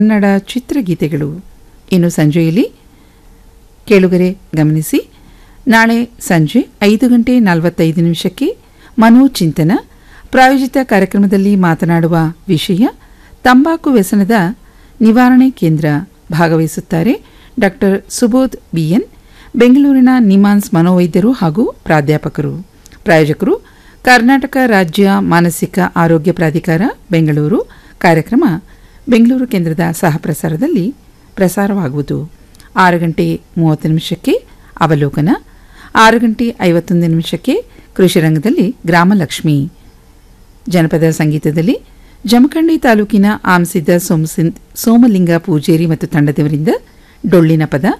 ಕನ್ನಡ ಚಿತ್ರಗೀತೆಗಳು ಇನ್ನು ಸಂಜೆಯಲ್ಲಿ ಕೇಳುಗರೆ ಗಮನಿಸಿ ನಾಳೆ ಸಂಜೆ ಐದು ಗಂಟೆ ನಲವತ್ತೈದು ನಿಮಿಷಕ್ಕೆ ಮನೋಚಿಂತನ ಪ್ರಾಯೋಜಿತ ಕಾರ್ಯಕ್ರಮದಲ್ಲಿ ಮಾತನಾಡುವ ವಿಷಯ ತಂಬಾಕು ವ್ಯಸನದ ನಿವಾರಣೆ ಕೇಂದ್ರ ಭಾಗವಹಿಸುತ್ತಾರೆ ಡಾಕ್ಟರ್ ಸುಬೋಧ್ ಬಿಎನ್ ಬೆಂಗಳೂರಿನ ನಿಮಾನ್ಸ್ ಮನೋವೈದ್ಯರು ಹಾಗೂ ಪ್ರಾಧ್ಯಾಪಕರು ಪ್ರಾಯೋಜಕರು ಕರ್ನಾಟಕ ರಾಜ್ಯ ಮಾನಸಿಕ ಆರೋಗ್ಯ ಪ್ರಾಧಿಕಾರ ಬೆಂಗಳೂರು ಕಾರ್ಯಕ್ರಮ ಬೆಂಗಳೂರು ಕೇಂದ್ರದ ಸಹಪ್ರಸಾರದಲ್ಲಿ ಪ್ರಸಾರವಾಗುವುದು ಆರು ಗಂಟೆ ಮೂವತ್ತು ನಿಮಿಷಕ್ಕೆ ಅವಲೋಕನ ಆರು ಗಂಟೆ ಐವತ್ತೊಂದು ನಿಮಿಷಕ್ಕೆ ಕೃಷಿ ರಂಗದಲ್ಲಿ ಗ್ರಾಮಲಕ್ಷ್ಮಿ ಜನಪದ ಸಂಗೀತದಲ್ಲಿ ಜಮಖಂಡಿ ತಾಲೂಕಿನ ಆಮ್ಸಿದ್ದ ಸೋಮಸಿನ್ ಸೋಮಲಿಂಗ ಪೂಜೇರಿ ಮತ್ತು ತಂಡದವರಿಂದ ಡೊಳ್ಳಿನ ಪದ